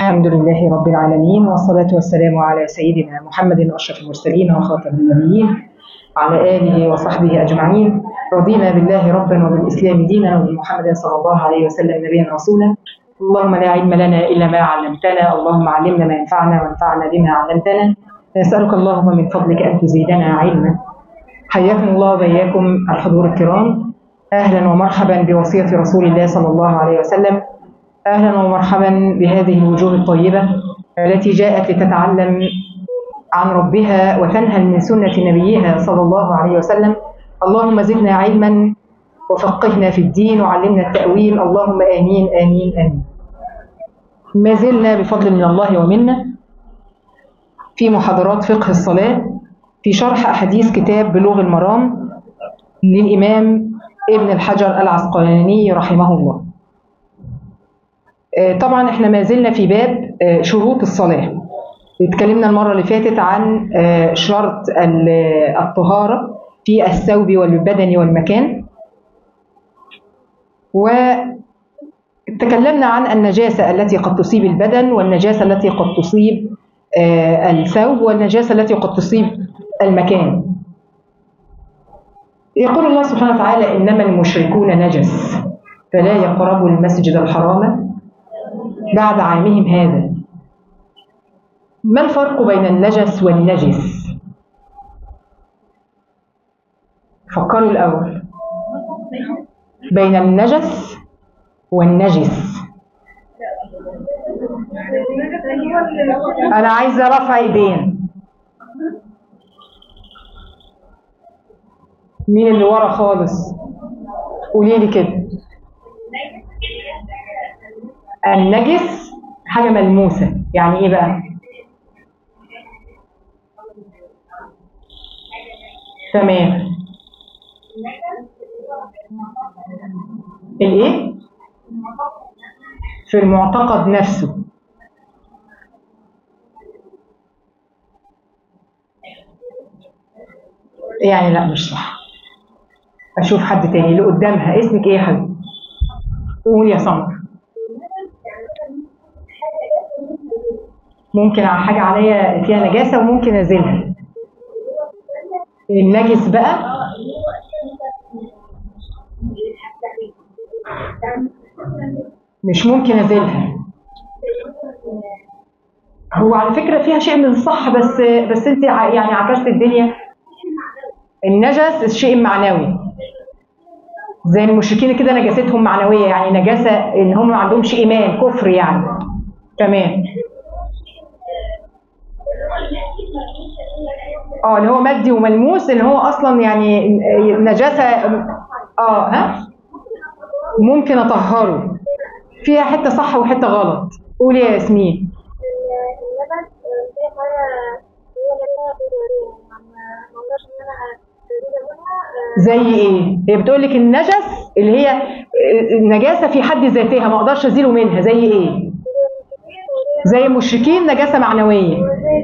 الحمد لله رب العالمين والصلاة والسلام على سيدنا محمد أشرف المرسلين وخاتم النبيين على آله وصحبه أجمعين رضينا بالله ربا وبالإسلام دينا وبمحمد صلى الله عليه وسلم نبيا رسولا اللهم لا علم لنا إلا ما علمتنا اللهم علمنا ما ينفعنا وانفعنا بما علمتنا نسألك اللهم من فضلك أن تزيدنا علما حياكم الله وبياكم الحضور الكرام أهلا ومرحبا بوصية رسول الله صلى الله عليه وسلم أهلا ومرحبا بهذه الوجوه الطيبة التي جاءت لتتعلم عن ربها وتنهل من سنة نبيها صلى الله عليه وسلم اللهم زدنا علما وفقهنا في الدين وعلمنا التأويل اللهم آمين آمين آمين ما زلنا بفضل من الله ومنا في محاضرات فقه الصلاة في شرح أحاديث كتاب بلوغ المرام للإمام ابن الحجر العسقلاني رحمه الله طبعا احنا ما زلنا في باب شروط الصلاة اتكلمنا المرة اللي فاتت عن شرط الطهارة في الثوب والبدن والمكان وتكلمنا عن النجاسة التي قد تصيب البدن والنجاسة التي قد تصيب الثوب والنجاسة التي قد تصيب المكان يقول الله سبحانه وتعالى إنما المشركون نجس فلا يقربوا المسجد الحرام بعد عامهم هذا ما الفرق بين النجس والنجس فكروا الأول بين النجس والنجس أنا عايزة رفع إيدين مين اللي ورا خالص قولي لي كده النجس حاجة ملموسة يعني ايه بقى تمام الايه في المعتقد نفسه يعني لا مش صح اشوف حد تاني اللي قدامها اسمك ايه يا حبيبي قول يا سمر ممكن حاجة عليا فيها نجاسة وممكن أزيلها النجس بقى مش ممكن أزيلها هو على فكرة فيها شيء من الصح بس بس انت يعني عكست الدنيا النجس الشيء معنوي زي المشركين كده نجاستهم معنوية يعني نجاسة ان هم ما عندهمش ايمان كفر يعني تمام اه اللي هو مادي وملموس اللي هو اصلا يعني نجاسه اه ها ممكن اطهره فيها حته صح وحته غلط قولي يا ياسمين زي ايه هي بتقول لك النجس اللي هي النجاسه في حد ذاتها ما اقدرش ازيله منها زي ايه زي المشركين نجاسه معنويه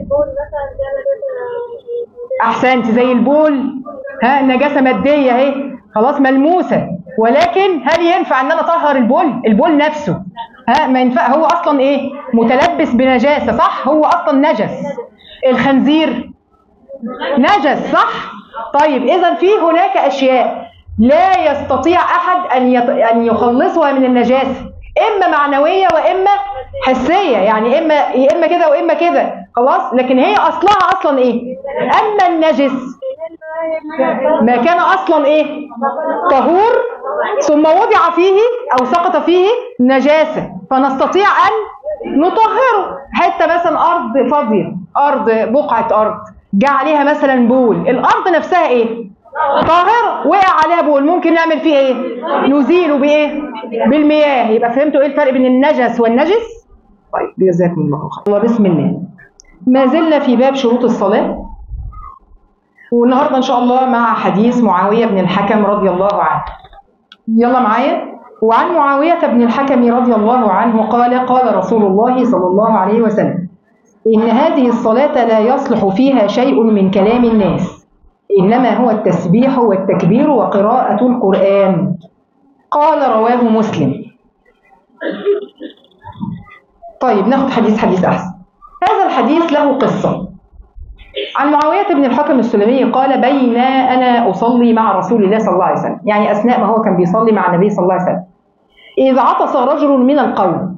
احسنت زي البول ها نجاسه ماديه اهي خلاص ملموسه ولكن هل ينفع ان انا اطهر البول البول نفسه ها ما ينفع هو اصلا ايه متلبس بنجاسه صح هو اصلا نجس الخنزير نجس صح طيب اذا في هناك اشياء لا يستطيع احد ان ان يخلصها من النجاسه اما معنويه واما حسيه يعني اما يا اما كده واما كده خلاص لكن هي اصلها اصلا ايه اما النجس ما كان اصلا ايه طهور ثم وضع فيه او سقط فيه نجاسه فنستطيع ان نطهره حته مثلا ارض فاضيه ارض بقعه ارض جه عليها مثلا بول الارض نفسها ايه طاهرة وقع عليها بول ممكن نعمل فيه ايه نزيله بايه بالمياه يبقى فهمتوا ايه الفرق بين النجس والنجس طيب جزاكم الله خير الله بسم الله ما زلنا في باب شروط الصلاة والنهارده ان شاء الله مع حديث معاوية بن الحكم رضي الله عنه يلا معايا وعن معاوية بن الحكم رضي الله عنه قال قال رسول الله صلى الله عليه وسلم إن هذه الصلاة لا يصلح فيها شيء من كلام الناس إنما هو التسبيح والتكبير وقراءة القرآن قال رواه مسلم طيب ناخد حديث حديث احسن هذا الحديث له قصه عن معاوية بن الحكم السلمي قال بين أنا أصلي مع رسول الله صلى الله عليه وسلم يعني أثناء ما هو كان بيصلي مع النبي صلى الله عليه وسلم إذ عطس رجل من القوم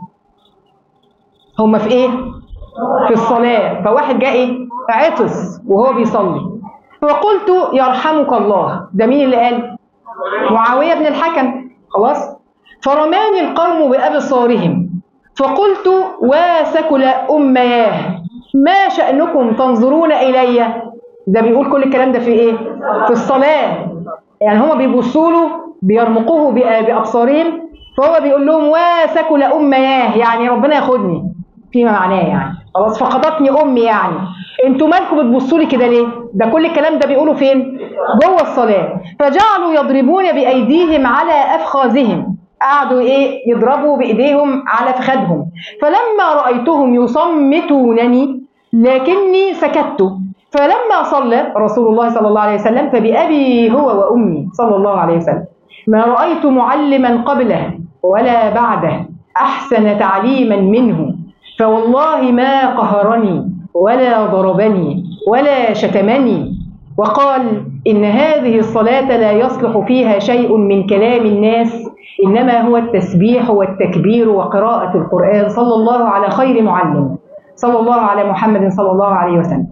هم في إيه؟ في الصلاة فواحد جاء إيه؟ عطس وهو بيصلي فقلت يرحمك الله ده مين اللي قال؟ معاوية بن الحكم خلاص فرماني القوم بأبصارهم فقلت واسكل أمياه ما شأنكم تنظرون إلي ده بيقول كل الكلام ده في إيه في الصلاة يعني هما بيبصوا له بيرمقوه بأبصارهم فهو بيقول لهم واسكل أمياه يعني ربنا ياخدني فيما معناه يعني خلاص فقدتني أمي يعني انتوا مالكم بتبصوا لي كده ليه ده كل الكلام ده بيقولوا فين جوه الصلاة فجعلوا يضربون بأيديهم على أفخاذهم قعدوا ايه يضربوا بايديهم على فخذهم فلما رايتهم يصمتونني لكني سكت فلما صلى رسول الله صلى الله عليه وسلم فبأبي هو وأمي صلى الله عليه وسلم ما رأيت معلما قبله ولا بعده أحسن تعليما منه فوالله ما قهرني ولا ضربني ولا شتمني وقال إن هذه الصلاة لا يصلح فيها شيء من كلام الناس إنما هو التسبيح والتكبير وقراءة القرآن صلى الله على خير معلم صلى الله على محمد صلى الله عليه وسلم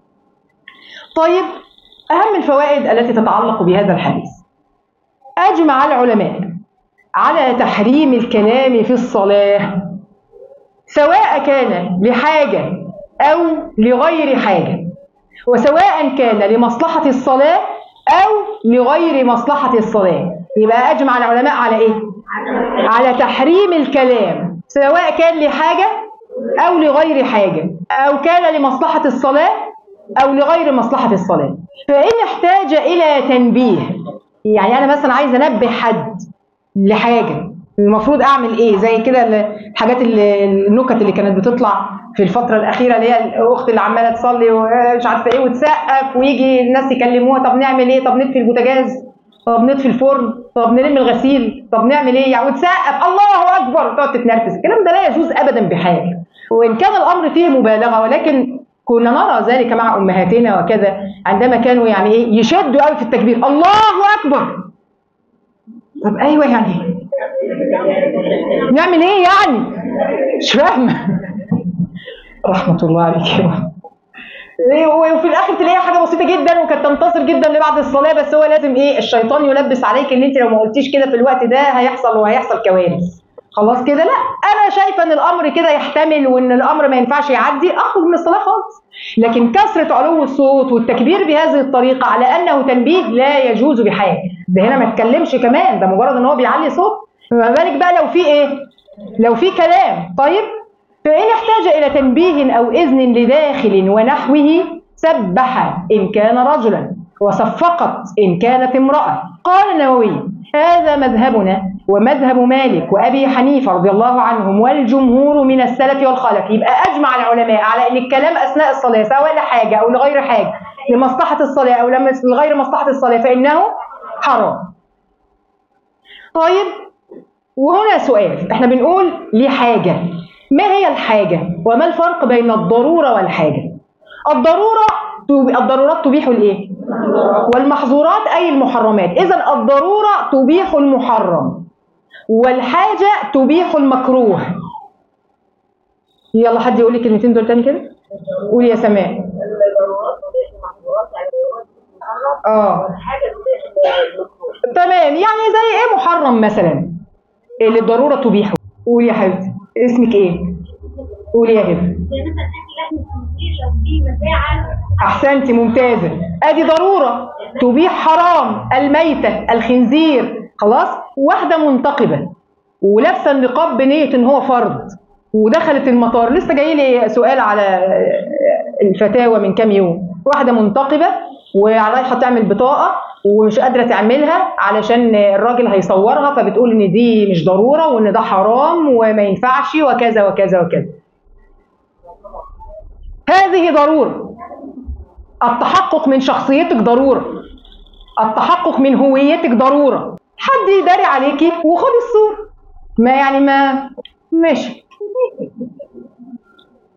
طيب أهم الفوائد التي تتعلق بهذا الحديث أجمع العلماء على تحريم الكلام في الصلاة سواء كان لحاجة أو لغير حاجة وسواء كان لمصلحة الصلاة أو لغير مصلحة الصلاة يبقى أجمع العلماء على إيه؟ على تحريم الكلام سواء كان لحاجة أو لغير حاجة أو كان لمصلحة الصلاة أو لغير مصلحة الصلاة فإن احتاج إلى تنبيه يعني أنا مثلا عايز أنبه حد لحاجة المفروض أعمل إيه زي كده الحاجات اللي النكت اللي كانت بتطلع في الفترة الأخيرة اللي هي الأخت اللي عمالة تصلي ومش عارفة إيه وتسقف ويجي الناس يكلموها طب نعمل إيه طب نطفي البوتاجاز طب نطفي الفرن طب نلم الغسيل طب نعمل ايه يعني وتسقف الله اكبر وتقعد تتنرفز الكلام ده لا يجوز ابدا بحال وان كان الامر فيه مبالغه ولكن كنا نرى ذلك مع امهاتنا وكذا عندما كانوا يعني ايه يشدوا قوي في التكبير الله اكبر طب ايوه يعني نعمل ايه يعني مش فاهمه رحمه الله عليك وفي الاخر تلاقيها حاجه بسيطه جدا وكانت تنتصر جدا لبعد الصلاه بس هو لازم ايه الشيطان يلبس عليك ان انت لو ما قلتيش كده في الوقت ده هيحصل وهيحصل كوارث خلاص كده لا انا شايفه ان الامر كده يحتمل وان الامر ما ينفعش يعدي اخرج من الصلاه خالص لكن كثره علو الصوت والتكبير بهذه الطريقه على انه تنبيه لا يجوز بحال ده هنا ما اتكلمش كمان ده مجرد ان هو بيعلي صوت ما بالك بقى لو في ايه لو في كلام طيب فإن احتاج إلى تنبيه أو إذن لداخل ونحوه سبح إن كان رجلا وصفقت إن كانت امرأة قال النووي هذا مذهبنا ومذهب مالك وأبي حنيفة رضي الله عنهم والجمهور من السلف والخلف يبقى أجمع العلماء على أن الكلام أثناء الصلاة سواء لحاجة أو لغير حاجة لمصلحة الصلاة أو لغير مصلحة الصلاة فإنه حرام طيب وهنا سؤال احنا بنقول لحاجة ما هي الحاجة وما الفرق بين الضرورة والحاجة الضرورة الضرورات تبيح الايه والمحظورات اي المحرمات اذا الضروره تبيح المحرم والحاجه تبيح المكروه يلا حد يقول لي كلمتين دول تاني كده قول يا سماء اه تمام يعني زي ايه محرم مثلا اللي الضروره تبيحه قول يا حبيبتي اسمك ايه قولي يا هبه احسنتي ممتازه ادي ضروره تبيح حرام الميته الخنزير خلاص واحده منتقبه ولابسه النقاب بنيه ان هو فرض ودخلت المطار لسه جاي لي سؤال على الفتاوى من كام يوم واحده منتقبه ورايحه تعمل بطاقه ومش قادره تعملها علشان الراجل هيصورها فبتقول ان دي مش ضروره وان ده حرام وما ينفعش وكذا وكذا وكذا هذه ضروره التحقق من شخصيتك ضروره التحقق من هويتك ضروره حد يداري عليكي وخدي الصوره ما يعني ما ماشي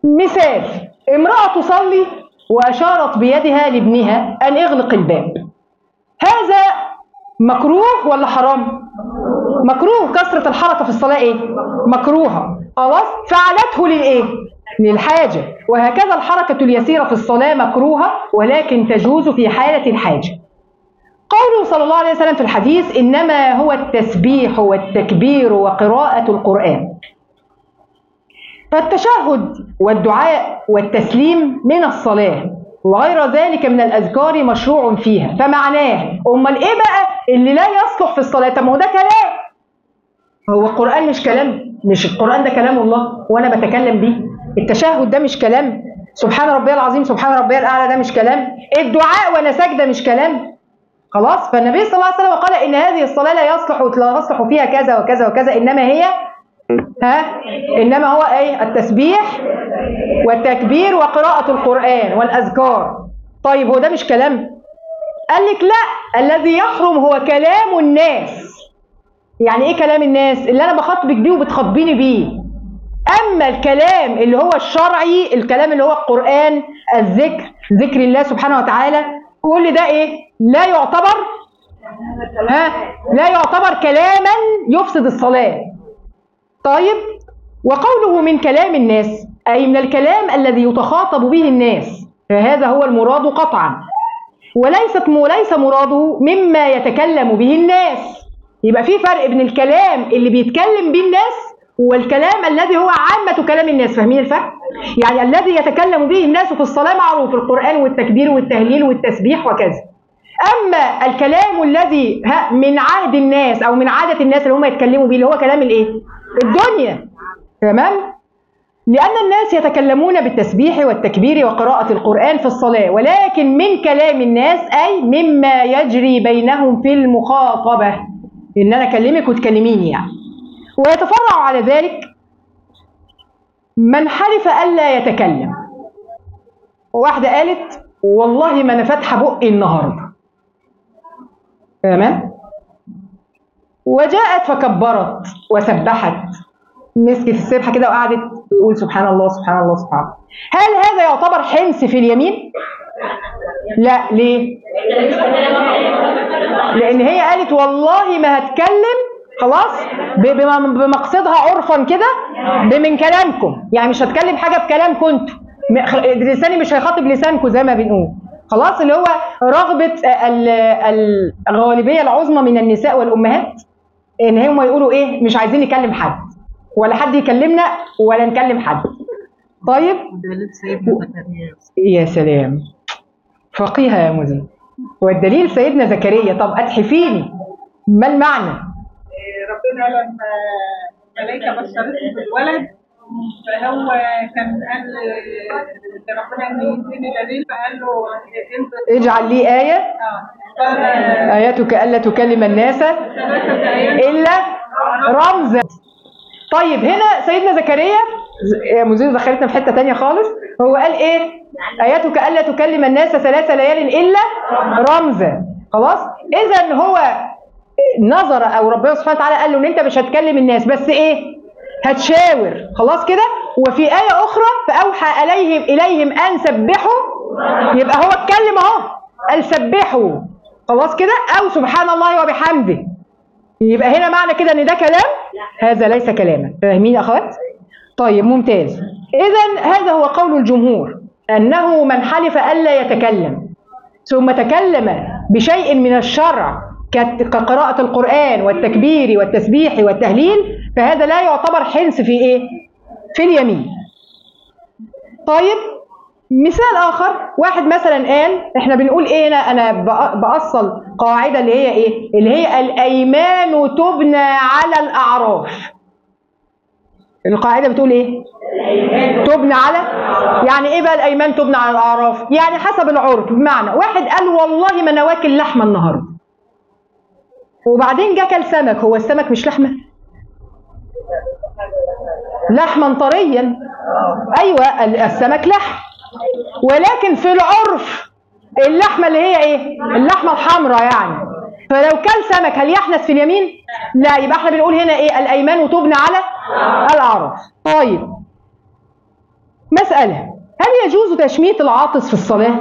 مثال امرأة تصلي وأشارت بيدها لابنها أن اغلق الباب هذا مكروه ولا حرام مكروه كثرة الحركة في الصلاة ايه مكروهة خلاص فعلته للايه للحاجة وهكذا الحركة اليسيرة في الصلاة مكروهة ولكن تجوز في حالة الحاجة قوله صلى الله عليه وسلم في الحديث إنما هو التسبيح والتكبير وقراءة القرآن فالتشهد والدعاء والتسليم من الصلاة وغير ذلك من الأذكار مشروع فيها فمعناه أمال إيه بقى اللي لا يصلح في الصلاة طب ما هو ده كلام هو القرآن مش كلام مش القرآن ده كلام الله وأنا بتكلم بيه التشهد ده مش كلام سبحان ربي العظيم سبحان ربي الأعلى ده مش كلام الدعاء وأنا ساجدة مش كلام خلاص فالنبي صلى الله عليه وسلم قال إن هذه الصلاة لا يصلح لا يصلح فيها كذا وكذا وكذا إنما هي ها إنما هو أي التسبيح والتكبير وقراءة القرآن والأذكار طيب هو ده مش كلام قال لك لا الذي يحرم هو كلام الناس يعني ايه كلام الناس اللي انا بخاطبك بيه وبتخاطبيني بيه اما الكلام اللي هو الشرعي الكلام اللي هو القران الذكر ذكر الله سبحانه وتعالى كل ده ايه لا يعتبر ها لا يعتبر كلاما يفسد الصلاه طيب وقوله من كلام الناس اي من الكلام الذي يتخاطب به الناس فهذا هو المراد قطعا وليست ليس مراده مما يتكلم به الناس يبقى في فرق بين الكلام اللي بيتكلم بيه الناس والكلام الذي هو عامة كلام الناس فاهمين الفرق؟ يعني الذي يتكلم به الناس في الصلاة معروف القرآن والتكبير والتهليل والتسبيح وكذا أما الكلام الذي من عهد الناس أو من عادة الناس اللي هم يتكلموا به اللي هو كلام الإيه؟ الدنيا تمام؟ لأن الناس يتكلمون بالتسبيح والتكبير وقراءة القرآن في الصلاة ولكن من كلام الناس أي مما يجري بينهم في المخاطبة ان انا اكلمك وتكلميني يعني ويتفرع على ذلك من حلف الا يتكلم واحده قالت والله ما انا فاتحه بقي النهارده تمام وجاءت فكبرت وسبحت مسكت السبحه كده وقعدت تقول سبحان الله سبحان الله سبحان الله هل هذا يعتبر حنس في اليمين لا ليه لان هي قالت والله ما هتكلم خلاص بمقصدها عرفا كده من كلامكم يعني مش هتكلم حاجه بكلامكم انتوا لساني مش هيخاطب لسانكم زي ما بنقول خلاص اللي هو رغبه الغالبيه العظمى من النساء والامهات ان هم يقولوا ايه مش عايزين نكلم حد ولا حد يكلمنا ولا نكلم حد طيب يا سلام فقيها يا مزن والدليل سيدنا زكريا طب اتحفيني ما المعنى ربنا لما ملائكه بشرته بالولد فهو كان قال لربنا ان يديني دليل فقال له اجعل لي آية اه آياتك ألا تكلم الناس إلا رمزا طيب هنا سيدنا زكريا يا مزيد دخلتنا في حتة تانية خالص هو قال ايه آياتك ألا تكلم الناس ثلاث ليال إلا رمزا خلاص إذا هو نظر أو ربنا سبحانه وتعالى قال له إن أنت مش هتكلم الناس بس إيه هتشاور خلاص كده وفي آية أخرى فأوحى إليهم إليهم أن سبحوا يبقى هو اتكلم أهو قال سبحوا خلاص كده أو سبحان الله وبحمده يبقى هنا معنى كده ان ده كلام هذا ليس كلاما فاهمين يا اخوات طيب ممتاز اذا هذا هو قول الجمهور انه من حلف الا يتكلم ثم تكلم بشيء من الشرع كقراءة القرآن والتكبير والتسبيح والتهليل فهذا لا يعتبر حنس في ايه؟ في اليمين. طيب مثال اخر واحد مثلا قال احنا بنقول ايه انا انا باصل قاعده اللي هي ايه اللي هي الايمان تبنى على الاعراف القاعده بتقول ايه تبنى على يعني ايه بقى الايمان تبنى على الاعراف يعني حسب العرف بمعنى واحد قال والله ما انا واكل لحمه النهارده وبعدين جه كل سمك هو السمك مش لحمه لحما طريا ايوه السمك لحم ولكن في العرف اللحمه اللي هي ايه اللحمه الحمراء يعني فلو كل سمك هل يحنث في اليمين لا يبقى احنا بنقول هنا ايه الايمان تبنى على الاعراف طيب مسألة هل يجوز تشميت العاطس في الصلاة؟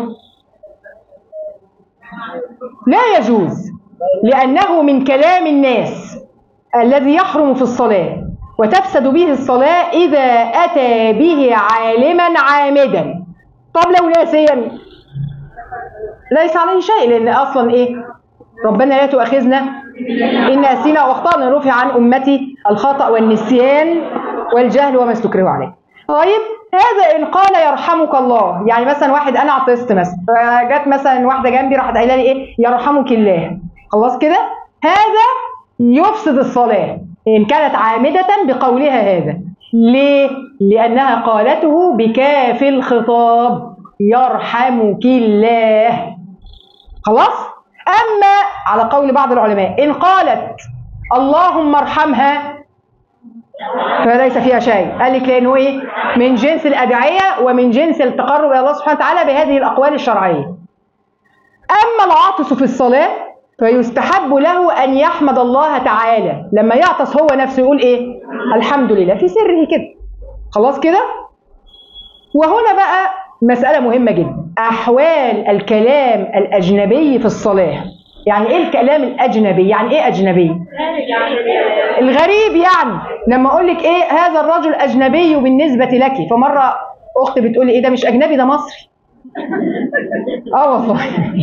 لا يجوز لأنه من كلام الناس الذي يحرم في الصلاة وتفسد به الصلاة إذا أتى به عالما عامدا طب لو ناسيا ليس عليه شيء لأن أصلا إيه ربنا لا تؤاخذنا إن نسينا وأخطأنا رفع عن أمتي الخطأ والنسيان والجهل وما استكرهوا عليه طيب هذا إن قال يرحمك الله يعني مثلا واحد أنا عطست مثلا جت مثلا واحدة جنبي راحت قايلة لي إيه يرحمك الله خلاص كده هذا يفسد الصلاة إن كانت عامدة بقولها هذا ليه؟ لأنها قالته بكاف الخطاب يرحمك الله خلاص؟ أما على قول بعض العلماء إن قالت اللهم ارحمها فليس فيها شيء قال لك لأنه إيه؟ من جنس الأدعية ومن جنس التقرب إلى الله سبحانه وتعالى بهذه الأقوال الشرعية أما العاطس في الصلاة فيستحب له أن يحمد الله تعالى لما يعطس هو نفسه يقول إيه الحمد لله في سره كده خلاص كده وهنا بقى مسألة مهمة جدا أحوال الكلام الأجنبي في الصلاة يعني إيه الكلام الأجنبي يعني إيه أجنبي الغريب يعني لما أقول لك إيه هذا الرجل أجنبي بالنسبة لك فمرة أختي بتقول لي إيه ده مش أجنبي ده مصري اه والله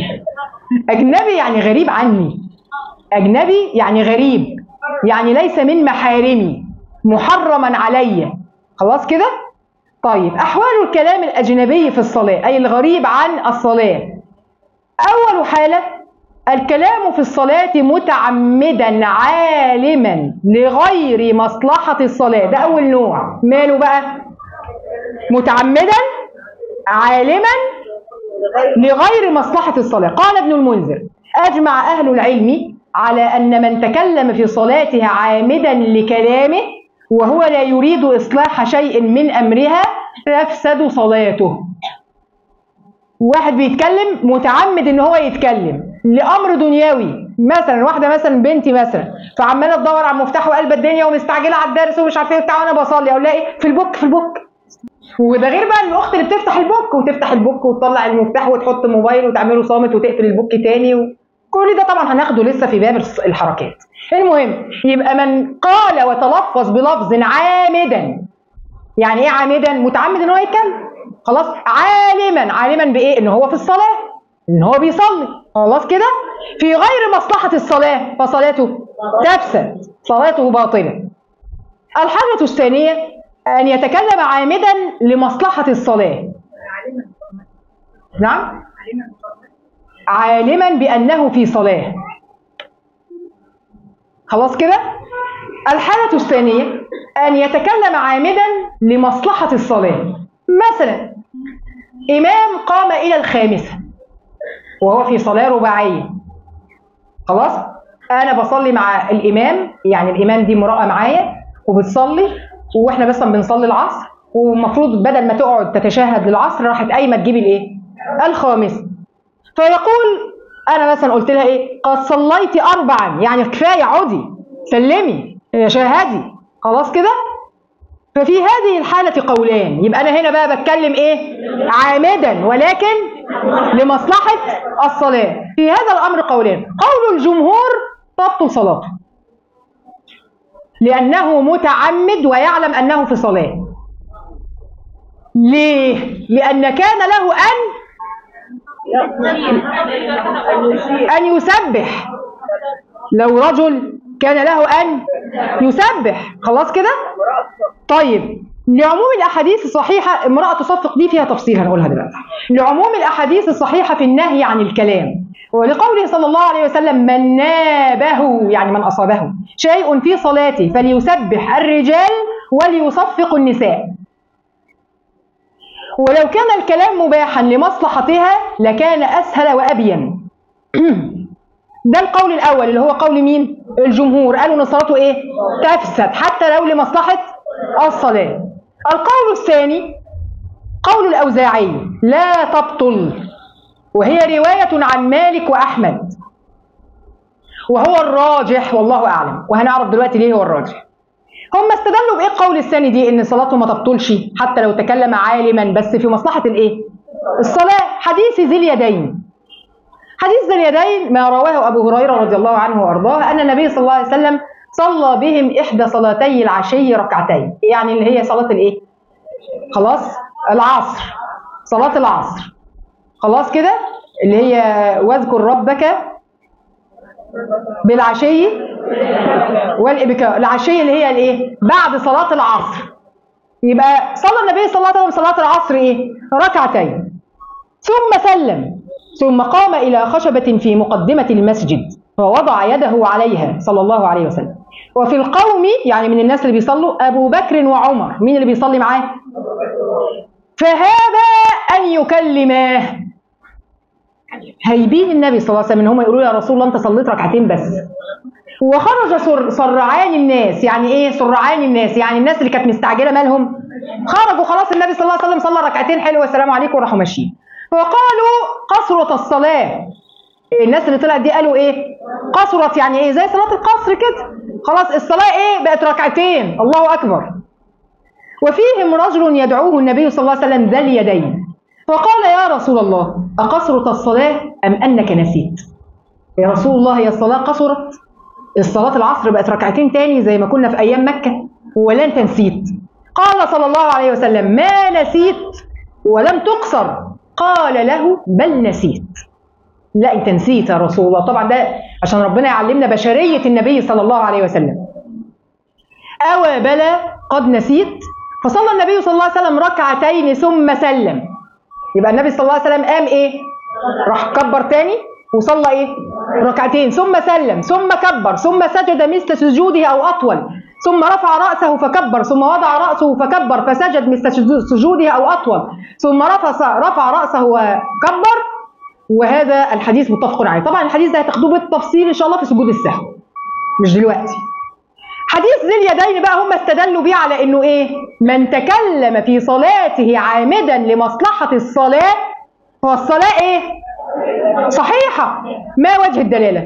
اجنبي يعني غريب عني اجنبي يعني غريب يعني ليس من محارمي محرما علي خلاص كده طيب احوال الكلام الاجنبي في الصلاه اي الغريب عن الصلاه اول حاله الكلام في الصلاه متعمدا عالما لغير مصلحه الصلاه ده اول نوع ماله بقى متعمدا عالما لغير مصلحة الصلاة قال ابن المنذر أجمع أهل العلم على أن من تكلم في صلاته عامدا لكلامه وهو لا يريد إصلاح شيء من أمرها تفسد صلاته واحد بيتكلم متعمد ان هو يتكلم لامر دنيوي مثلا واحده مثلا بنتي مثلا فعماله تدور على المفتاح وقلب الدنيا ومستعجله على الدرس ومش عارفه ايه بتاع وانا بصلي اقول لها ايه في البوك في البوك وده غير بقى الاخت اللي بتفتح البوك وتفتح البوك وتطلع المفتاح وتحط موبايل وتعمله صامت وتقفل البوك تاني و... كل ده طبعا هناخده لسه في باب الحركات المهم يبقى من قال وتلفظ بلفظ عامدا يعني ايه عامدا متعمد ان هو يتكلم خلاص عالما عالما بايه ان هو في الصلاه ان هو بيصلي خلاص كده في غير مصلحه الصلاه فصلاته تفسد صلاته باطله الحاجه الثانيه أن يتكلم عامدا لمصلحة الصلاة نعم عالما بأنه في صلاة خلاص كده الحالة الثانية أن يتكلم عامدا لمصلحة الصلاة مثلا إمام قام إلى الخامسة وهو في صلاة رباعية خلاص أنا بصلي مع الإمام يعني الإمام دي امرأة معايا وبتصلي واحنا مثلا بنصلي العصر والمفروض بدل ما تقعد تتشهد للعصر راحت قايمه تجيب الايه؟ الخامس فيقول انا مثلا قلت لها ايه؟ قد صليت اربعا يعني كفايه عودي سلمي شهدي خلاص كده؟ ففي هذه الحالة قولان يبقى أنا هنا بقى بتكلم إيه؟ عامدا ولكن لمصلحة الصلاة في هذا الأمر قولان قول الجمهور تبطل صلاته لأنه متعمد ويعلم أنه في صلاة ليه؟ لأن كان له أن أن يسبح لو رجل كان له أن يسبح خلاص كده؟ طيب لعموم الأحاديث الصحيحة امرأة تصفق دي فيها تفصيل هنقولها دلوقتي لعموم الأحاديث الصحيحة في النهي عن الكلام ولقوله صلى الله عليه وسلم من نابه يعني من أصابه شيء في صلاته فليسبح الرجال وليصفق النساء ولو كان الكلام مباحا لمصلحتها لكان أسهل وأبين ده القول الأول اللي هو قول مين؟ الجمهور قالوا إن صلاته إيه؟ تفسد حتى لو لمصلحة الصلاة القول الثاني قول الأوزاعي لا تبطل وهي رواية عن مالك وأحمد وهو الراجح والله أعلم وهنعرف دلوقتي ليه هو الراجح هم استدلوا بايه قول الثاني دي ان صلاته ما تبطلش حتى لو تكلم عالما بس في مصلحه الايه الصلاه حديث ذي اليدين حديث ذي اليدين ما رواه ابو هريره رضي الله عنه وارضاه ان النبي صلى الله عليه وسلم صلى بهم احدى صلاتي العشي ركعتين يعني اللي هي صلاه الايه خلاص العصر صلاه العصر خلاص كده اللي هي واذكر ربك بالعشي والإبكار العشية اللي هي الايه بعد صلاة العصر يبقى صلى النبي صلى الله عليه وسلم صلاة العصر ايه ركعتين ثم سلم ثم قام إلى خشبة في مقدمة المسجد ووضع يده عليها صلى الله عليه وسلم وفي القوم يعني من الناس اللي بيصلوا أبو بكر وعمر مين اللي بيصلي معاه فهذا أن يكلماه هيبين النبي صلى الله عليه وسلم ان هم يقولوا يا رسول الله انت صليت ركعتين بس وخرج سر سرعان الناس يعني ايه سرعان الناس يعني الناس اللي كانت مستعجله مالهم خرجوا خلاص النبي صلى الله عليه وسلم صلى ركعتين حلو والسلام عليكم وراحوا ماشيين وقالوا قصرت الصلاه الناس اللي طلعت دي قالوا ايه قصرت يعني ايه زي صلاه القصر كده خلاص الصلاه ايه بقت ركعتين الله اكبر وفيهم رجل يدعوه النبي صلى الله عليه وسلم ذا اليدين فقال يا رسول الله أقصرت الصلاة أم أنك نسيت يا رسول الله هي الصلاة قصرت الصلاة العصر بقت ركعتين تاني زي ما كنا في أيام مكة ولا أنت نسيت قال صلى الله عليه وسلم ما نسيت ولم تقصر قال له بل نسيت لا انت نسيت يا رسول الله طبعا ده عشان ربنا يعلمنا بشرية النبي صلى الله عليه وسلم أوى بلى قد نسيت فصلى النبي صلى الله عليه وسلم ركعتين ثم سلم يبقى النبي صلى الله عليه وسلم قام ايه راح كبر تاني وصلى ايه ركعتين ثم سلم ثم كبر ثم سجد مثل سجوده او اطول ثم رفع راسه فكبر ثم وضع راسه فكبر فسجد مثل سجوده او اطول ثم رفع رفع راسه وكبر وهذا الحديث متفق عليه طبعا الحديث ده هتاخدوه بالتفصيل ان شاء الله في سجود السهو مش دلوقتي حديث ذي اليدين بقى هم استدلوا بيه على انه ايه من تكلم في صلاته عامدا لمصلحة الصلاة فالصلاة ايه صحيحة ما وجه الدلالة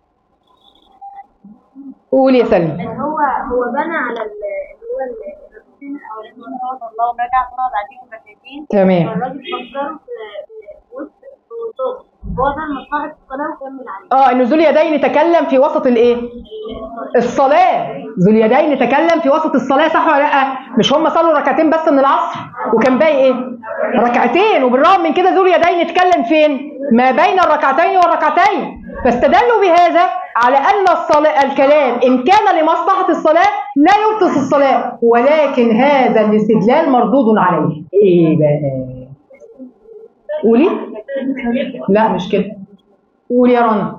قول يا سلمى هو هو بنى على ال- اللي هو ال- الركعتين الاولانيين صلى الله ورجع صلى بعديهم ركعتين تمام فالراجل فكر في في وسط في وسط هو ده مصلحه الصلاه وكمل عليه اه ان ذو اليدين تكلم في وسط الايه الصلاة ذو اليدين تكلم في وسط الصلاة صح ولا لا مش هم صلوا ركعتين بس من العصر وكان باقي ايه ركعتين وبالرغم من كده ذو اليدين اتكلم فين ما بين الركعتين والركعتين فاستدلوا بهذا على ان الصلاة الكلام ان كان لمصلحة الصلاة لا يبطل الصلاة ولكن هذا الاستدلال مردود عليه ايه بقى قولي لا مش كده قولي يا رنا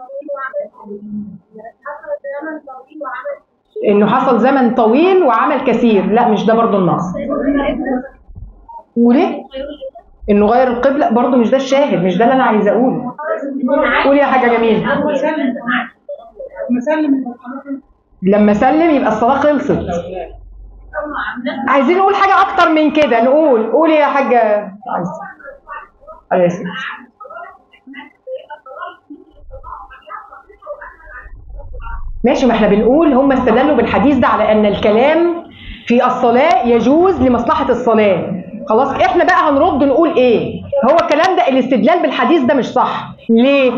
انه حصل زمن طويل وعمل كثير لا مش ده برضو النص وليه انه غير القبلة برضو مش ده الشاهد مش ده اللي انا عايزه اقوله قولي يا حاجه جميله مسلم مسلم لما سلم يبقى الصلاه خلصت عايزين نقول حاجه اكتر من كده نقول قولي يا حاجه عايزة. عليه السلام. ماشي ما احنا بنقول هم استدلوا بالحديث ده على ان الكلام في الصلاة يجوز لمصلحة الصلاة خلاص احنا بقى هنرد نقول ايه هو الكلام ده الاستدلال بالحديث ده مش صح ليه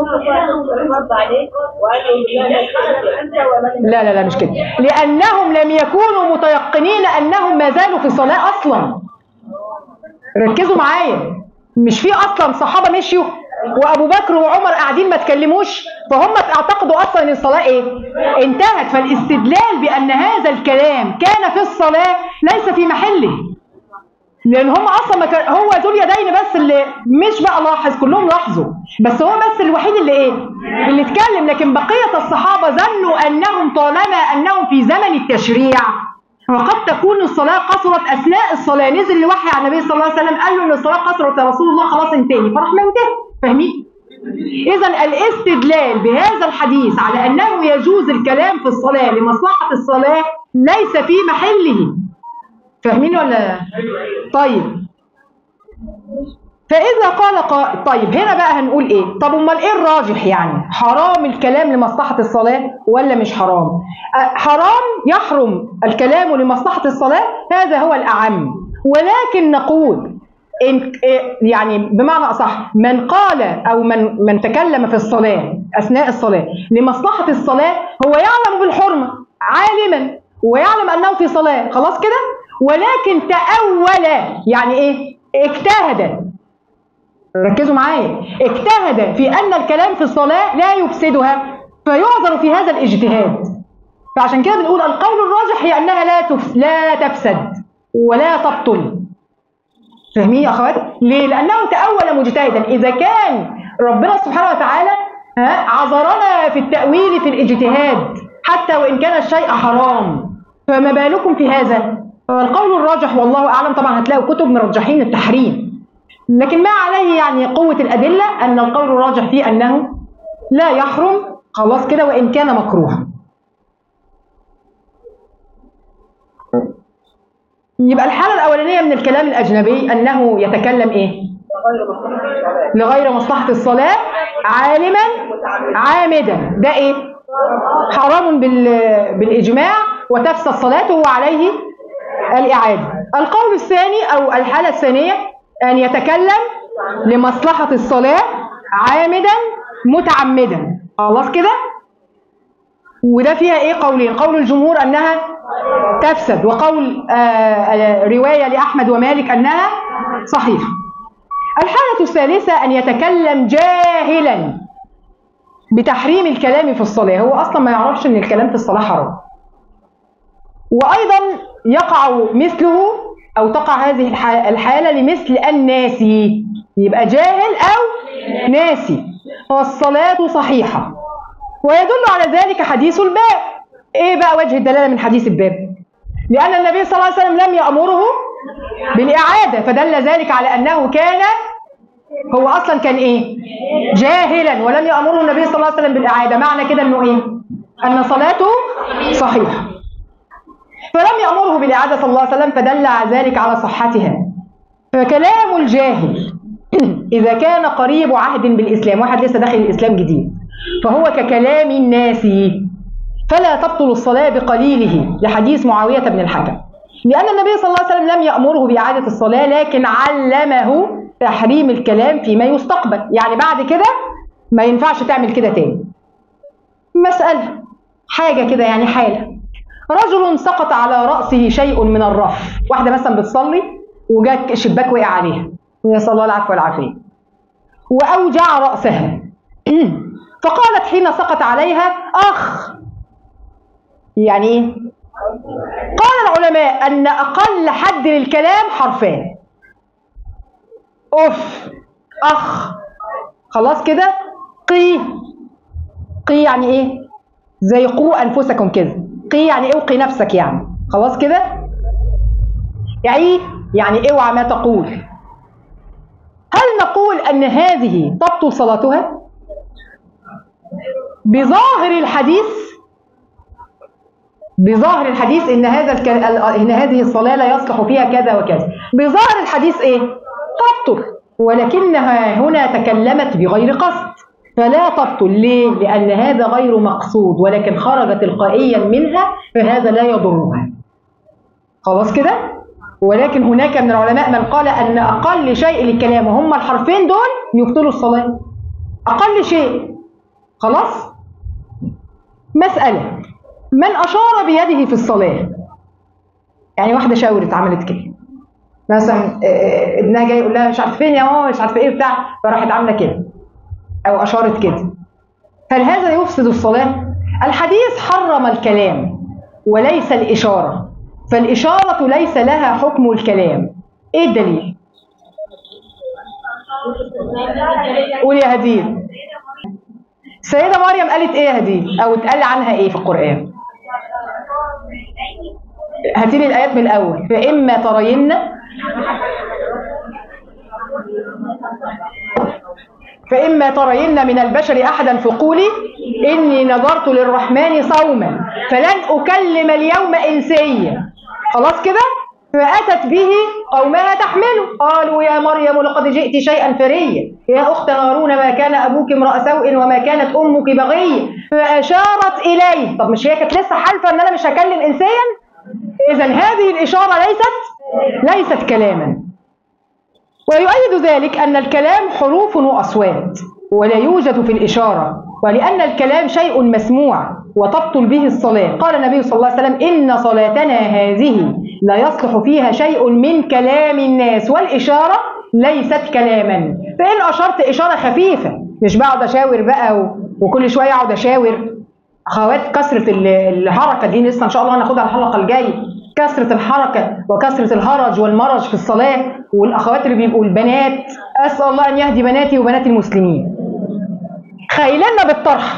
لا لا لا مش كده لانهم لم يكونوا متيقنين انهم ما زالوا في صلاة اصلا ركزوا معايا مش في اصلا صحابه مشيوا وابو بكر وعمر قاعدين ما تكلموش فهم اعتقدوا اصلا ان الصلاه ايه انتهت فالاستدلال بان هذا الكلام كان في الصلاه ليس في محله لان هم اصلا ما كان هو ذو اليدين بس اللي مش بقى لاحظ كلهم لاحظوا بس هو بس الوحيد اللي ايه اللي اتكلم لكن بقيه الصحابه ظنوا انهم طالما انهم في زمن التشريع وقد تكون الصلاة قصرت أثناء الصلاة نزل الوحي على النبي صلى الله عليه وسلم قال له إن الصلاة قصرت يا رسول الله خلاص انتهي فراح منتهي فاهمين؟ إذا الاستدلال بهذا الحديث على أنه يجوز الكلام في الصلاة لمصلحة الصلاة ليس في محله فاهمين ولا طيب فإذا قال قائل طيب هنا بقى هنقول إيه؟ طب أمال إيه الراجح يعني؟ حرام الكلام لمصلحة الصلاة ولا مش حرام؟ أه، حرام يحرم الكلام لمصلحة الصلاة هذا هو الأعم ولكن نقول إن إيه، يعني بمعنى أصح من قال أو من من تكلم في الصلاة أثناء الصلاة لمصلحة الصلاة هو يعلم بالحرمة عالما ويعلم أنه في صلاة خلاص كده؟ ولكن تأول يعني إيه؟ اجتهد ركزوا معايا اجتهد في ان الكلام في الصلاه لا يفسدها فيعذر في هذا الاجتهاد فعشان كده بنقول القول الراجح هي انها لا تفس لا تفسد ولا تبطل فاهمين يا اخوات ليه لانه تاول مجتهدا اذا كان ربنا سبحانه وتعالى ها عذرنا في التاويل في الاجتهاد حتى وان كان الشيء حرام فما بالكم في هذا فالقول الراجح والله اعلم طبعا هتلاقوا كتب مرجحين التحريم لكن ما عليه يعني قوة الأدلة أن القول الراجح فيه أنه لا يحرم خلاص كده وإن كان مكروها يبقى الحالة الأولانية من الكلام الأجنبي أنه يتكلم إيه؟ لغير مصلحة الصلاة عالما عامدا ده إيه؟ حرام بال- بالإجماع وتفسد صلاته وعليه الإعادة القول الثاني أو الحالة الثانية أن يتكلم لمصلحة الصلاة عامدا متعمدا خلاص كده وده فيها ايه قولين قول الجمهور انها تفسد وقول آه، آه، رواية لأحمد ومالك أنها صحيحة الحالة الثالثة أن يتكلم جاهلا بتحريم الكلام في الصلاة هو أصلا ما يعرفش أن الكلام في الصلاة حرام وأيضا يقع مثله أو تقع هذه الح- الحالة لمثل الناسي يبقى جاهل أو ناسي والصلاة صحيحة ويدل على ذلك حديث الباب إيه بقى وجه الدلالة من حديث الباب لأن النبي صلى الله عليه وسلم لم يأمره بالإعادة فدل ذلك على أنه كان هو أصلا كان إيه جاهلا ولم يأمره النبي صلى الله عليه وسلم بالإعادة معنى كده أنه إيه أن صلاته صحيحة فلم يأمره بالإعادة صلى الله عليه وسلم فدل على ذلك على صحتها فكلام الجاهل إذا كان قريب عهد بالإسلام واحد لسه داخل الإسلام جديد فهو ككلام الناس فلا تبطل الصلاة بقليله لحديث معاوية بن الحكم لأن النبي صلى الله عليه وسلم لم يأمره بإعادة الصلاة لكن علمه تحريم الكلام فيما يستقبل يعني بعد كده ما ينفعش تعمل كده تاني مسألة حاجة كده يعني حالة رجل سقط على رأسه شيء من الرف واحدة مثلا بتصلي وجاء الشباك وقع عليها نسأل الله العفو والعافية وأوجع رأسها فقالت حين سقط عليها أخ يعني إيه؟ قال العلماء أن أقل حد للكلام حرفان أف أخ خلاص كده قي قي يعني إيه؟ زي قوا أنفسكم كده قي يعني اوقي نفسك يعني خلاص كده يعني يعني اوعى ما تقول هل نقول ان هذه تبطل صلاتها بظاهر الحديث بظاهر الحديث ان هذا الك... ان هذه الصلاه لا يصلح فيها كذا وكذا بظاهر الحديث ايه تبطل ولكنها هنا تكلمت بغير قصد فلا تبطل ليه لان هذا غير مقصود ولكن خرج تلقائيا منها فهذا لا يضرها خلاص كده ولكن هناك من العلماء من قال ان اقل شيء للكلام وهم الحرفين دول يبطلوا الصلاه اقل شيء خلاص مساله من اشار بيده في الصلاه يعني واحده شاورت عملت كده مثلا آه، ابنها جاي يقول لها مش عارفه فين يا ماما مش عارفه ايه بتاع فراحت عامله كده او اشارت كده هل هذا يفسد الصلاه الحديث حرم الكلام وليس الاشاره فالاشاره ليس لها حكم الكلام ايه الدليل قول يا هديل السيدة مريم قالت ايه يا هديل او اتقال عنها ايه في القرآن هاتي لي الايات من الاول فاما ترين فإما ترين من البشر أحدا فقولي إني نظرت للرحمن صوما فلن أكلم اليوم إنسيا خلاص كده فأتت به قومها تحمله قالوا يا مريم لقد جئت شيئا فريا يا أخت هارون ما كان أبوك امرأ سوء وما كانت أمك بغية فأشارت إليه طب مش هي كانت لسه حالفة إن أنا مش هكلم إنسيا إذا هذه الإشارة ليست ليست كلاما ويؤيد ذلك أن الكلام حروف وأصوات ولا يوجد في الإشارة ولأن الكلام شيء مسموع وتبطل به الصلاة قال النبي صلى الله عليه وسلم إن صلاتنا هذه لا يصلح فيها شيء من كلام الناس والإشارة ليست كلاما فإن أشرت إشارة خفيفة مش بقعد أشاور بقى و- وكل شوية أقعد أشاور أخوات كثرة ال- الحركة دي لسه إن شاء الله هناخدها الحلقة الجاية كثرة الحركة وكثرة الهرج والمرج في الصلاة والأخوات اللي بيبقوا البنات أسأل الله أن يهدي بناتي وبنات المسلمين خايلنا بالطرح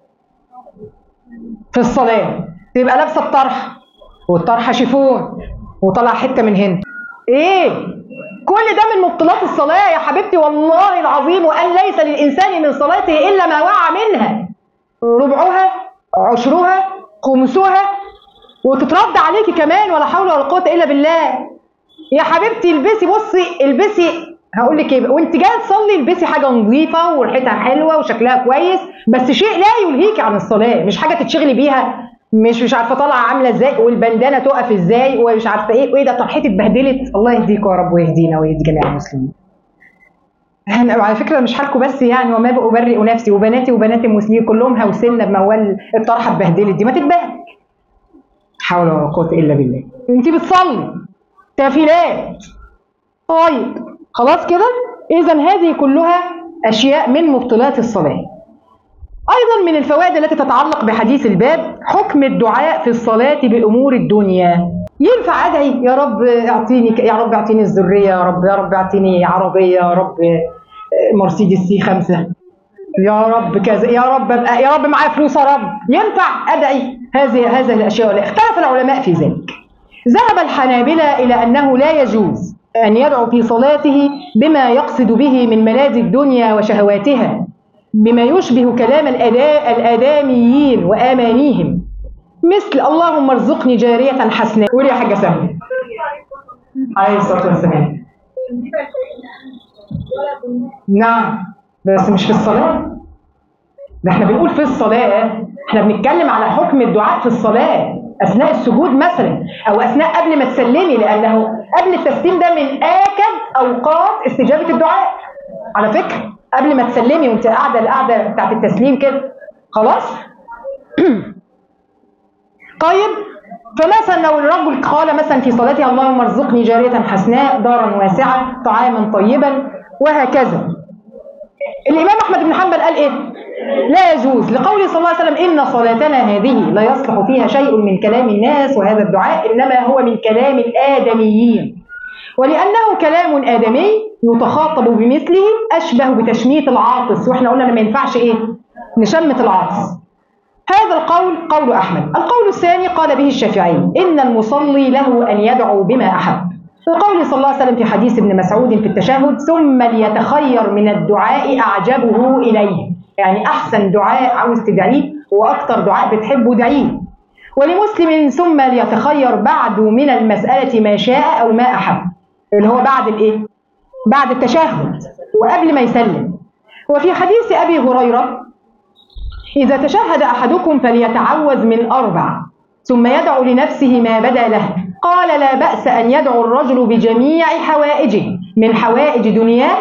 في الصلاة تبقى لابسة الطرح والطرحة شيفون وطلع حتة من هنا ايه كل ده من مبطلات الصلاة يا حبيبتي والله العظيم وأن ليس للإنسان من صلاته إلا ما وعى منها ربعها عشرها خمسها وتترد عليكي كمان ولا حول ولا قوة إلا بالله يا حبيبتي البسي بصي البسي هقول لك ايه وانت جايه تصلي البسي حاجه نظيفه وريحتها حلوه وشكلها كويس بس شيء لا يلهيكي عن الصلاه مش حاجه تتشغلي بيها مش مش عارفه طالعه عامله ازاي والبندانه تقف ازاي ومش عارفه ايه وايه ده طرحتي اتبهدلت الله يهديكم يا رب ويهدينا ويهدي جميع المسلمين انا على فكره مش حالكم بس يعني وما بأبرئ نفسي وبناتي وبنات المسلمين كلهم هوسنا بموال الطرحه اتبهدلت دي ما تتبهدل حول ولا قوه الا بالله انت بتصلي تافلات طيب خلاص كده اذا هذه كلها اشياء من مبطلات الصلاه ايضا من الفوائد التي تتعلق بحديث الباب حكم الدعاء في الصلاه بامور الدنيا ينفع ادعي يا رب اعطيني يا رب اعطيني الذريه يا رب يا رب اعطيني عربيه يا رب مرسيدس سي خمسة يا رب كذا يا رب أبقى يا رب معايا فلوس يا رب ينفع ادعي هذه هذه الاشياء ولا اختلف العلماء في ذلك ذهب الحنابلة إلى أنه لا يجوز أن يدعو في صلاته بما يقصد به من ملاذ الدنيا وشهواتها بما يشبه كلام الأدا- الآدميين وآمانيهم مثل اللهم ارزقني جارية حسناء قولي يا حاجة سهلة عليه الصلاة والسلام نعم بس مش في الصلاة ده احنا بنقول في الصلاة احنا بنتكلم على حكم الدعاء في الصلاة أثناء السجود مثلا أو أثناء قبل ما تسلمي لأنه قبل التسليم ده من آكد أوقات استجابة الدعاء على فكرة قبل ما تسلمي وانت قاعدة القعدة بتاعت التسليم كده خلاص طيب فمثلا لو الرجل قال مثلا في صلاته اللهم ارزقني جارية حسناء دارا واسعة طعاما طيبا وهكذا الإمام أحمد بن حنبل قال إيه؟ لا يجوز لقوله صلى الله عليه وسلم إن صلاتنا هذه لا يصلح فيها شيء من كلام الناس وهذا الدعاء إنما هو من كلام الآدميين ولأنه كلام آدمي يتخاطب بمثله أشبه بتشميت العاطس وإحنا قلنا إن ما ينفعش إيه؟ نشمت العاطس هذا القول قول أحمد القول الثاني قال به الشافعي إن المصلي له أن يدعو بما أحب وقوله صلى الله عليه وسلم في حديث ابن مسعود في التشهد ثم ليتخير من الدعاء أعجبه إليه يعني أحسن دعاء عاوز تدعيه وأكثر دعاء بتحبه دعيه ولمسلم ثم ليتخير بعد من المسألة ما شاء أو ما أحب اللي هو بعد الإيه؟ بعد التشهد وقبل ما يسلم وفي حديث أبي هريرة إذا تشهد أحدكم فليتعوذ من أربع ثم يدعو لنفسه ما بدا له قال لا بأس أن يدعو الرجل بجميع حوائجه من حوائج دنياه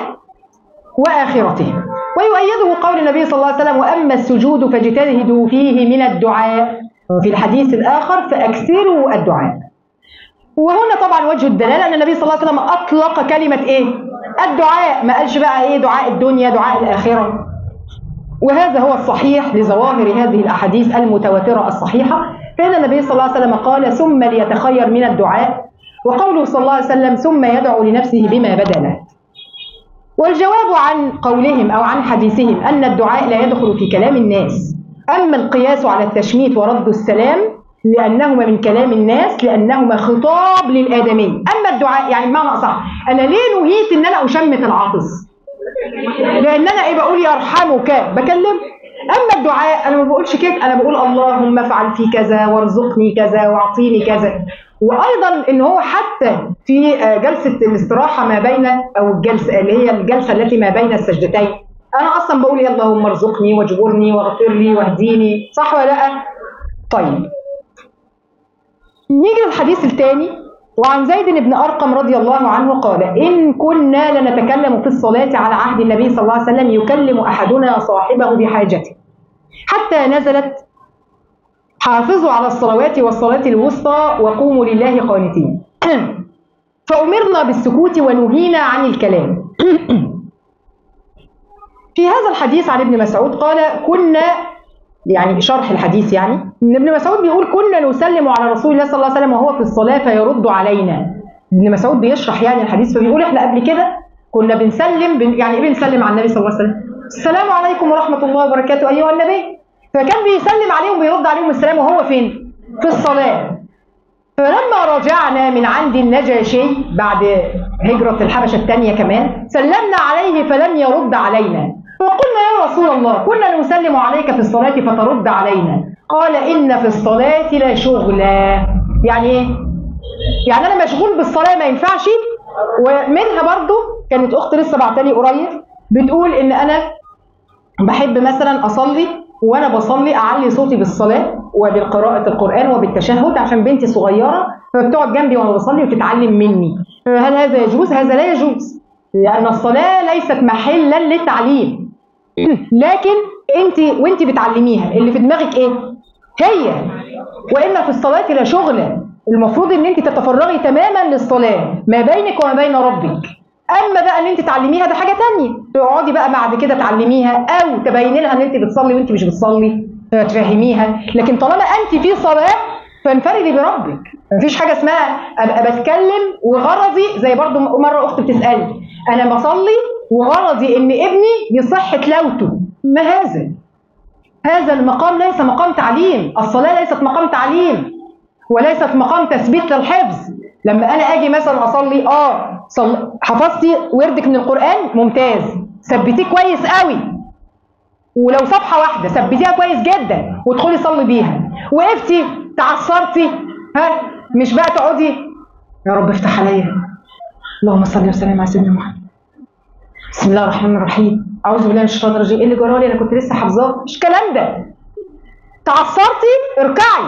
وآخرته ويؤيده قول النبي صلى الله عليه وسلم وأما السجود فاجتهدوا فيه من الدعاء وفي الحديث الآخر فأكثروا الدعاء وهنا طبعا وجه الدلالة أن النبي صلى الله عليه وسلم أطلق كلمة إيه؟ الدعاء ما قالش بقى إيه دعاء الدنيا دعاء الآخرة وهذا هو الصحيح لظواهر هذه الأحاديث المتواترة الصحيحة فإن النبي صلى الله عليه وسلم قال ثم ليتخير من الدعاء وقوله صلى الله عليه وسلم ثم يدعو لنفسه بما بدا له والجواب عن قولهم أو عن حديثهم أن الدعاء لا يدخل في كلام الناس أما القياس على التشميت ورد السلام لأنهما من كلام الناس لأنهما خطاب للآدمي أما الدعاء يعني بمعنى أصح أنا ليه نهيت إن أنا أشمت العاطس لان انا ايه بقول يرحمك بكلم اما الدعاء انا ما بقولش كده انا بقول اللهم افعل في كذا وارزقني كذا واعطيني كذا وايضا ان هو حتى في آه، جلسه الاستراحه ما بين او الجلسه اللي هي الجلسه التي ما بين السجدتين انا اصلا بقول يا اللهم ارزقني واجبرني واغفر لي واهديني صح ولا لا طيب نيجي للحديث الثاني وعن زيد بن أرقم رضي الله عنه قال إن كنا لنتكلم في الصلاة على عهد النبي صلى الله عليه وسلم يكلم أحدنا صاحبه بحاجته حتى نزلت حافظوا على الصلوات والصلاة الوسطى وقوموا لله قانتين فأمرنا بالسكوت ونهينا عن الكلام في هذا الحديث عن ابن مسعود قال كنا يعني شرح الحديث يعني ان ابن مسعود بيقول كنا نسلم على رسول الله صلى الله عليه وسلم وهو في الصلاه فيرد علينا ابن مسعود بيشرح يعني الحديث فبيقول احنا قبل كده كنا بنسلم بن يعني ايه بنسلم على النبي صلى الله عليه وسلم السلام عليكم ورحمه الله وبركاته ايها النبي فكان بيسلم عليهم ويرد عليهم السلام وهو فين في الصلاه فلما رجعنا من عند النجاشي بعد هجرة الحبشة الثانية كمان سلمنا عليه فلم يرد علينا فقلنا يا رسول الله كنا نسلم عليك في الصلاة فترد علينا قال إن في الصلاة لشغلا يعني إيه؟ يعني أنا مشغول بالصلاة ما ينفعش ومنها برضو كانت أختي لسه بعتلي قريب بتقول إن أنا بحب مثلا أصلي وأنا بصلي أعلي صوتي بالصلاة وبقراءة القرآن وبالتشهد عشان بنتي صغيرة فبتقعد جنبي وأنا بصلي وتتعلم مني هل هذا يجوز؟ هذا لا يجوز لأن الصلاة ليست محلا للتعليم لكن انت وانت بتعلميها اللي في دماغك ايه هي وان في الصلاه لا شغله المفروض ان انت تتفرغي تماما للصلاه ما بينك وما بين ربك اما بقى ان انت تعلميها ده حاجه تانية تقعدي بقى بعد كده تعلميها او تبيني لها ان انت بتصلي وانت مش بتصلي تفهميها لكن طالما انت في صلاه فانفردي بربك مفيش حاجه اسمها ابقى بتكلم وغرضي زي برضو مره اخت بتسالني انا بصلي وغرضي ان ابني يصح تلاوته ما هذا هذا المقام ليس مقام تعليم الصلاه ليست مقام تعليم وليست مقام تثبيت للحفظ لما انا اجي مثلا اصلي اه صل... حفظتي وردك من القران ممتاز ثبتيه كويس قوي ولو صفحه واحده ثبتيها كويس جدا وادخلي صلي بيها وقفتي تعثرتي ها مش بقى تقعدي يا رب افتح عليا اللهم صل وسلم على سيدنا محمد بسم الله الرحمن الرحيم اعوذ بالله من الشيطان الرجيم ايه اللي جرالي انا كنت لسه حافظاه مش الكلام ده تعثرتي اركعي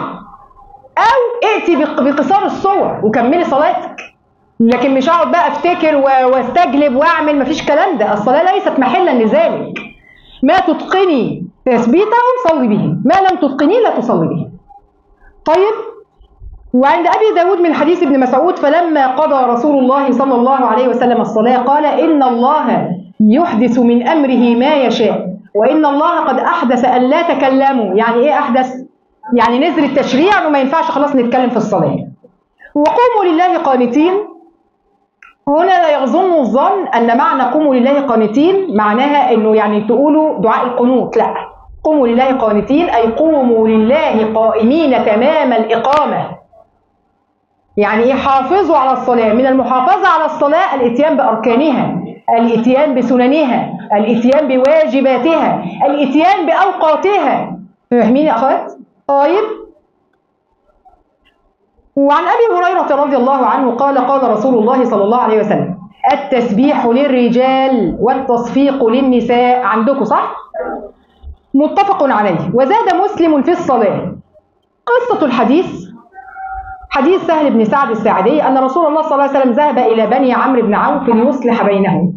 او ائتي بق- بقصار الصور وكملي صلاتك لكن مش اقعد بقى افتكر و- واستجلب واعمل مفيش كلام ده الصلاه ليست محلا لذلك ما تتقني تثبيته صلي به ما لم تتقنيه لا تصلي به طيب وعند أبي داود من حديث ابن مسعود فلما قضى رسول الله صلى الله عليه وسلم الصلاة قال إن الله يحدث من أمره ما يشاء وإن الله قد أحدث أن لا تكلموا يعني إيه أحدث؟ يعني نزل التشريع وما ينفعش خلاص نتكلم في الصلاة وقوموا لله قانتين هنا لا يظن الظن أن معنى قوموا لله قانتين معناها أنه يعني تقولوا دعاء القنوت لا قوموا لله قانتين أي قوموا لله قائمين تمام الإقامة يعني ايه حافظوا على الصلاة من المحافظة على الصلاة الاتيان بأركانها الاتيان بسننها الاتيان بواجباتها الاتيان بأوقاتها فاهمين يا أخوات؟ طيب وعن أبي هريرة رضي الله عنه قال قال رسول الله صلى الله عليه وسلم التسبيح للرجال والتصفيق للنساء عندكم صح؟ متفق عليه وزاد مسلم في الصلاة قصة الحديث حديث سهل بن سعد الساعدي أن رسول الله صلى الله عليه وسلم ذهب إلى بني عمرو بن عوف ليصلح بينهم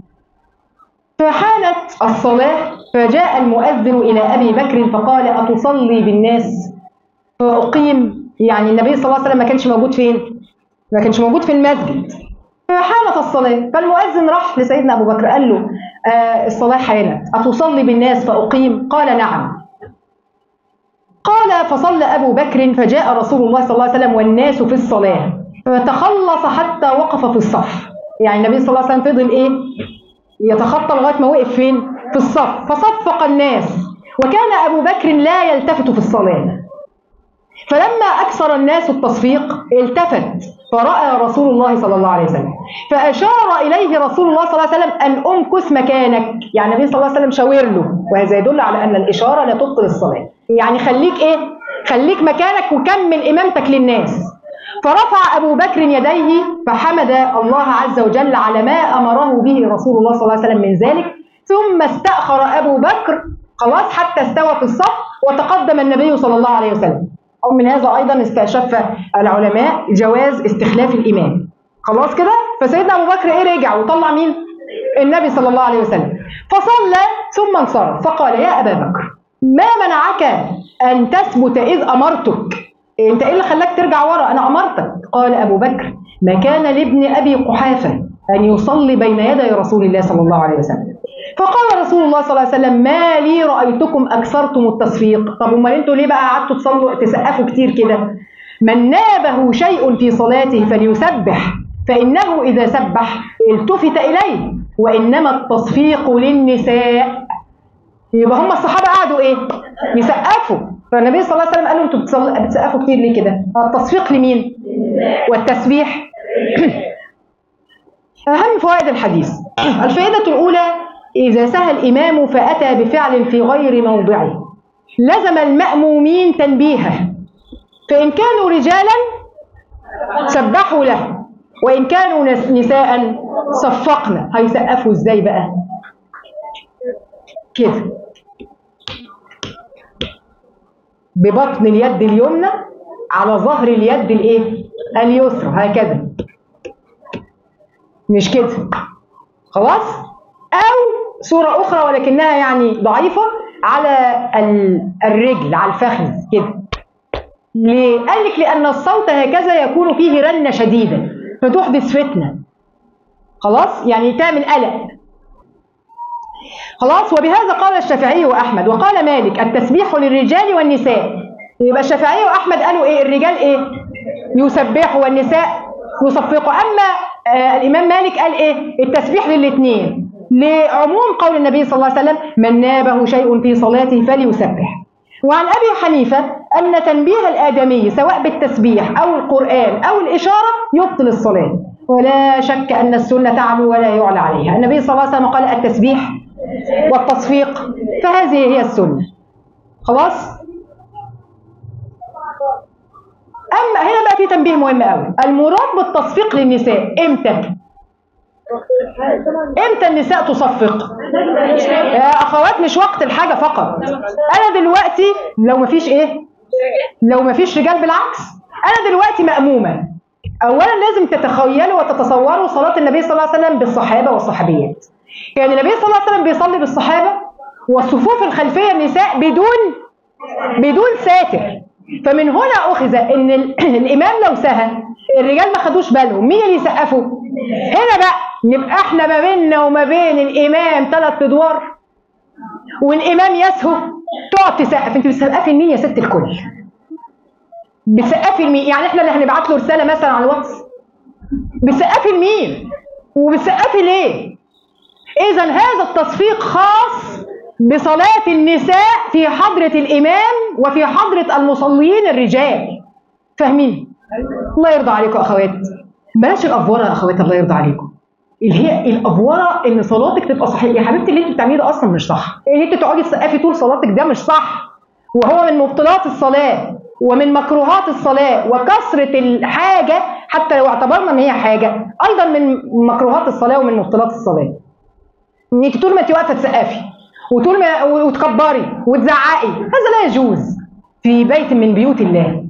فحانت الصلاة فجاء المؤذن إلى أبي بكر فقال أتصلي بالناس فأقيم يعني النبي صلى الله عليه وسلم ما كانش موجود فين؟ ما كانش موجود في المسجد فحانت الصلاة فالمؤذن راح لسيدنا أبو بكر قال له آه الصلاة حانت أتصلي بالناس فأقيم قال نعم قال فصلى أبو بكر فجاء رسول الله صلى الله عليه وسلم والناس في الصلاة فتخلص حتى وقف في الصف يعني النبي صلى الله عليه وسلم فضل إيه يتخطى لغاية ما وقف فين في الصف فصفق الناس وكان أبو بكر لا يلتفت في الصلاة فلما أكثر الناس التصفيق التفت فرأى رسول الله صلى الله عليه وسلم فأشار إليه رسول الله صلى الله عليه وسلم أن أمكث مكانك يعني النبي صلى الله عليه وسلم شاور له وهذا يدل على أن الإشارة لا تبطل الصلاة يعني خليك إيه خليك مكانك وكمل إمامتك للناس فرفع أبو بكر يديه فحمد الله عز وجل على ما أمره به رسول الله صلى الله عليه وسلم من ذلك ثم استأخر أبو بكر خلاص حتى استوى في الصف وتقدم النبي صلى الله عليه وسلم ومن هذا أيضا استشف العلماء جواز استخلاف الإمام خلاص كده فسيدنا أبو بكر إيه رجع وطلع مين النبي صلى الله عليه وسلم فصلى ثم انصرف فقال يا أبا بكر ما منعك أن تثبت إذ أمرتك انت ايه اللي خلاك ترجع ورا انا امرتك قال ابو بكر ما كان لابن ابي قحافه ان يصلي بين يدي رسول الله صلى الله عليه وسلم فقال رسول الله صلى الله عليه وسلم ما لي رايتكم اكثرتم التصفيق طب امال انتوا ليه بقى قعدتوا تصلوا تسقفوا كتير كده من نابه شيء في صلاته فليسبح فانه اذا سبح التفت اليه وانما التصفيق للنساء يبقى هم الصحابه قعدوا ايه يسقفوا فالنبي صلى الله عليه وسلم قال لهم انتوا بتصل- بتسقفوا كتير ليه كده التصفيق لمين والتسبيح اهم فوائد الحديث الفائده الاولى اذا سهى الامام فاتى بفعل في غير موضعه لزم المامومين تنبيهه فان كانوا رجالا سبحوا له وان كانوا نس- نساء صفقنا هيسقفوا ازاي بقى كده ببطن اليد اليمنى على ظهر اليد الايه اليسرى هكذا مش كده خلاص او صورة اخرى ولكنها يعني ضعيفة على ال- الرجل على الفخذ كده ليه؟ قال لك لأن الصوت هكذا يكون فيه رنة شديدة فتحدث فتنة خلاص يعني تعمل قلق خلاص وبهذا قال الشافعي واحمد وقال مالك التسبيح للرجال والنساء يبقى الشافعي واحمد قالوا ايه الرجال ايه يسبحوا والنساء يصفقوا اما آه الامام مالك قال ايه التسبيح للاثنين لعموم قول النبي صلى الله عليه وسلم من نابه شيء في صلاته فليسبح وعن ابي حنيفه ان تنبيه الادمي سواء بالتسبيح او القران او الاشاره يبطل الصلاه ولا شك ان السنه تعلو ولا يعلى عليها النبي صلى الله عليه وسلم قال التسبيح والتصفيق فهذه هي السنه خلاص اما هنا بقى في تنبيه مهم قوي المراد بالتصفيق للنساء امتى امتى النساء تصفق يا اخوات مش وقت الحاجه فقط انا دلوقتي لو مفيش ايه لو مفيش رجال بالعكس انا دلوقتي مامومه اولا لازم تتخيلوا وتتصوروا صلاه النبي صلى الله عليه وسلم بالصحابه والصحابيات كان النبي صلى الله عليه وسلم بيصلي بالصحابه والصفوف الخلفيه النساء بدون بدون ساتر فمن هنا اخذ ان ال- الامام لو سهى الرجال ما خدوش بالهم مين اللي يسقفوا هنا بقى نبقى احنا ما بيننا وما بين الامام ثلاث ادوار والامام يسهو تقعد تسقف انت بتسقفي لمين يا ست الكل بتسقفي لمين يعني احنا اللي هنبعت له رساله مثلا على الواتس بتسقفي لمين وبتسقفي ليه اذا هذا التصفيق خاص بصلاة النساء في حضرة الإمام وفي حضرة المصلين الرجال فاهمين الله يرضى عليكم يا أخوات بلاش الأفورة يا أخوات الله يرضى عليكم اللي هي الأفورة إن صلاتك تبقى صحيحة يا حبيبتي اللي أنت بتعمليه ده أصلا مش صح اللي أنت تقعدي تسقفي طول صلاتك ده مش صح وهو من مبطلات الصلاة ومن مكروهات الصلاة وكثرة الحاجة حتى لو اعتبرنا ان هي حاجة ايضا من مكروهات الصلاة ومن مبطلات الصلاة انك طول ما انت واقفة تسقفي وطول ما وتكبري وتزعقي هذا لا يجوز في بيت من بيوت الله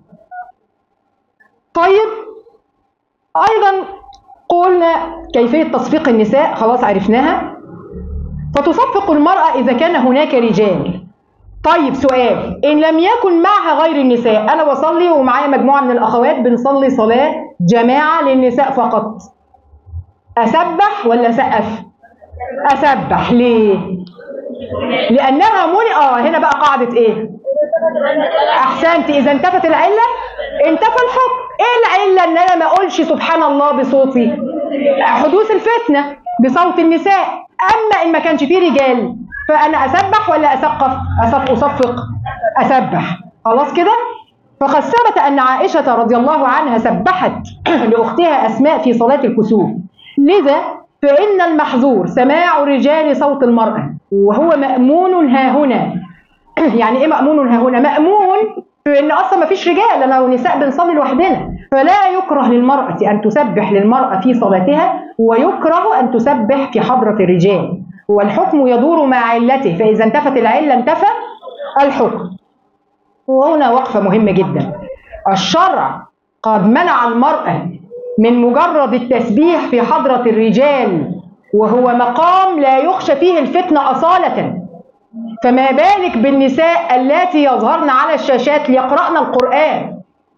طيب ايضا قلنا كيفية تصفيق النساء خلاص عرفناها فتصفق المرأة إذا كان هناك رجال طيب سؤال إن لم يكن معها غير النساء أنا بصلي ومعايا مجموعة من الأخوات بنصلي صلاة جماعة للنساء فقط أسبح ولا أسقف؟ أسبح ليه؟ لأنها منع آه هنا بقى قاعدة إيه؟ أحسنت إذا انتفت العلة انتفى الحكم إيه العلة إن أنا ما أقولش سبحان الله بصوتي؟ حدوث الفتنة بصوت النساء أما إن ما كانش فيه رجال فأنا أسبح ولا أسقف؟ أسف أصفق أسبح خلاص كده؟ فقد ثبت أن عائشة رضي الله عنها سبحت لأختها أسماء في صلاة الكسوف لذا فإن المحظور سماع رجال صوت المرأة وهو مأمون ها هنا يعني إيه مأمون ها هنا؟ مأمون في إن أصلا ما فيش رجال أنا ونساء بنصلي لوحدنا فلا يكره للمرأة أن تسبح للمرأة في صلاتها ويكره أن تسبح في حضرة الرجال والحكم يدور مع علته فإذا انتفت العلة انتفى الحكم وهنا وقفة مهمة جدا الشرع قد منع المرأة من مجرد التسبيح في حضرة الرجال وهو مقام لا يخشى فيه الفتنة أصالة فما بالك بالنساء اللاتي يظهرن على الشاشات ليقرأن القرآن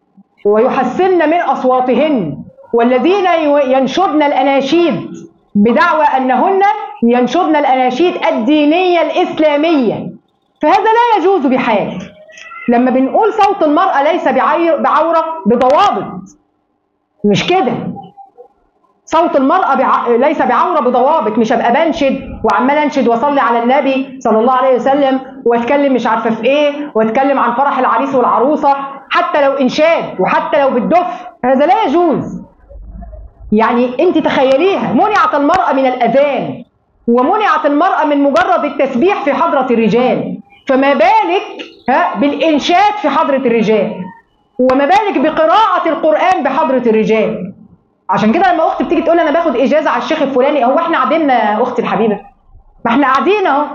ويحسن من أصواتهن والذين ينشدن الأناشيد بدعوى أنهن ينشدن الأناشيد الدينية الإسلامية فهذا لا يجوز بحال لما بنقول صوت المرأة ليس بعير- بعورة بضوابط مش كده صوت المرأة بع... ليس بعورة بضوابط مش هبقى بنشد وعمال انشد واصلي على النبي صلى الله عليه وسلم واتكلم مش عارفة في ايه واتكلم عن فرح العريس والعروسة حتى لو انشاد وحتى لو بالدف هذا لا يجوز يعني انت تخيليها منعت المرأة من الأذان ومنعت المرأة من مجرد التسبيح في حضرة الرجال فما بالك ها بالإنشاد في حضرة الرجال وما بالك بقراءة القرآن بحضرة الرجال عشان كده لما اختي بتيجي تقول انا باخد اجازه على الشيخ الفلاني هو احنا قاعدين يا اختي الحبيبه ما احنا قاعدين اهو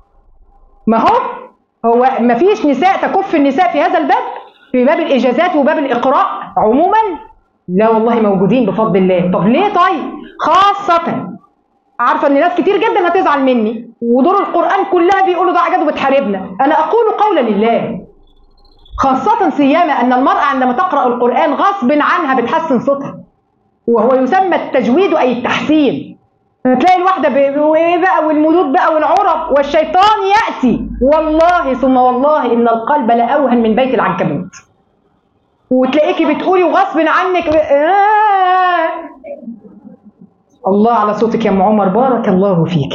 ما هو هو ما فيش نساء تكف النساء في هذا الباب في باب الاجازات وباب الاقراء عموما لا والله موجودين بفضل الله طب ليه طيب خاصه عارفه ان ناس كتير جدا هتزعل مني ودور القران كلها بيقولوا ده عجب وبتحاربنا انا اقول قولا لله خاصة سيما أن المرأة عندما تقرأ القرآن غصب عنها بتحسن صوتها وهو يسمى التجويد أي التحسين تلاقي الواحدة ب- وإيه بقى والمدود بقى والعرب والشيطان يأتي والله ثم والله إن القلب لأوهن من بيت العنكبوت وتلاقيكي بتقولي وغصب عنك ب... آه. الله على صوتك يا ام عمر بارك الله فيك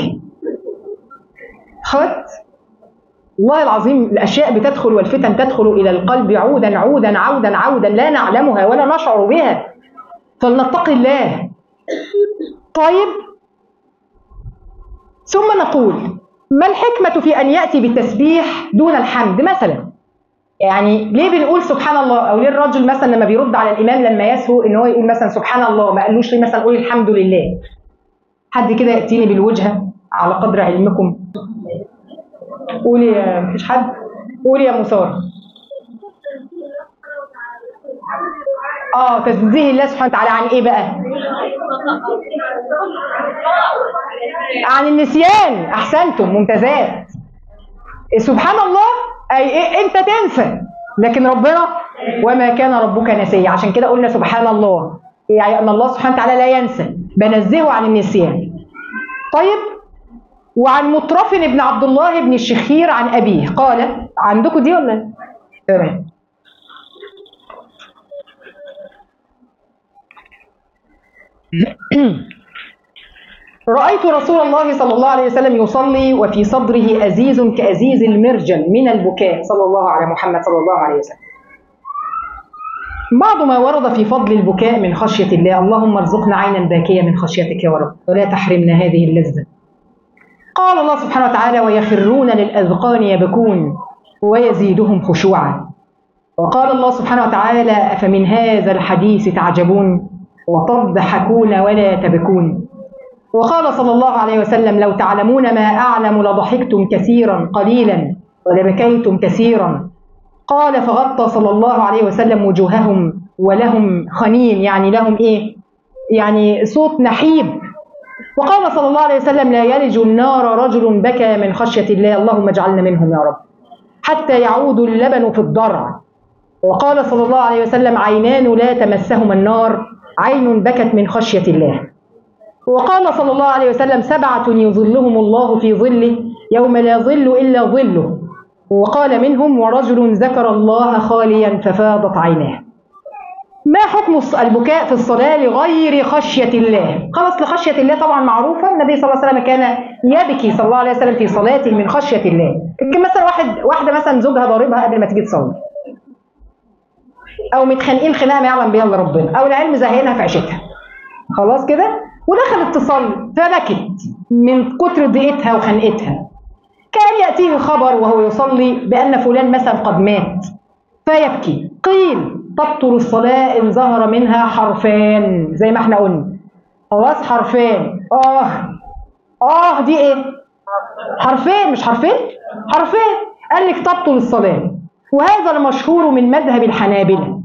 خدت والله العظيم الاشياء بتدخل والفتن تدخل الى القلب عودا عودا عودا عودا لا نعلمها ولا نشعر بها فلنتقي الله طيب ثم نقول ما الحكمة في أن يأتي بالتسبيح دون الحمد مثلا يعني ليه بنقول سبحان الله أو ليه الرجل مثلا لما بيرد على الإمام لما يسهو إن هو يقول مثلا سبحان الله ما قالوش ليه مثلا قول الحمد لله حد كده يأتيني بالوجهة على قدر علمكم قولي يا مفيش حد قولي يا مسار اه تنزيه الله سبحانه وتعالى عن ايه بقى عن النسيان احسنتم ممتازات سبحان الله اي إيه انت تنسى لكن ربنا وما كان ربك نسيا عشان كده قلنا سبحان الله يعني ان الله سبحانه وتعالى لا ينسى بنزهه عن النسيان طيب وعن مطرف بن عبد الله بن الشخير عن ابيه قال عندكم دي ولا لا؟ تمام رأيت رسول الله صلى الله عليه وسلم يصلي وفي صدره أزيز كأزيز المرجل من البكاء صلى الله على محمد صلى الله عليه وسلم بعض ما ورد في فضل البكاء من خشية الله اللهم ارزقنا عينا باكية من خشيتك يا رب ولا تحرمنا هذه اللذة قال الله سبحانه وتعالى ويخرون للأذقان يبكون ويزيدهم خشوعا وقال الله سبحانه وتعالى أفمن هذا الحديث تعجبون وتضحكون ولا تبكون وقال صلى الله عليه وسلم لو تعلمون ما أعلم لضحكتم كثيرا قليلا ولبكيتم كثيرا قال فغطى صلى الله عليه وسلم وجوههم ولهم خنين يعني لهم إيه يعني صوت نحيب وقال صلى الله عليه وسلم لا يلج النار رجل بكى من خشية الله اللهم اجعلنا منهم يا رب حتى يعود اللبن في الضرع وقال صلى الله عليه وسلم عينان لا تمسهما النار عين بكت من خشية الله وقال صلى الله عليه وسلم سبعة يظلهم الله في ظله يوم لا ظل إلا ظله وقال منهم ورجل ذكر الله خاليا ففاضت عيناه ما حكم الص- البكاء في الصلاة لغير خشية الله خلاص لخشية الله طبعا معروفة النبي صلى الله عليه وسلم كان يبكي صلى الله عليه وسلم في صلاته من خشية الله يمكن مثلا واحد واحدة مثلا زوجها ضاربها قبل ما تيجي تصلي او متخانقين خناقه ما يعلم بها الا ربنا او العلم زهقنا في عيشتها خلاص كده ودخلت تصلي فبكت من كتر ضيقتها وخنقتها كان ياتيه الخبر وهو يصلي بان فلان مثلا قد مات فيبكي قيل تبطل الصلاة إن ظهر منها حرفان زي ما احنا قلنا خلاص حرفان آه آه دي إيه؟ حرفين مش حرفين؟ حرفين قال لك تبطل الصلاة وهذا المشهور من مذهب الحنابلة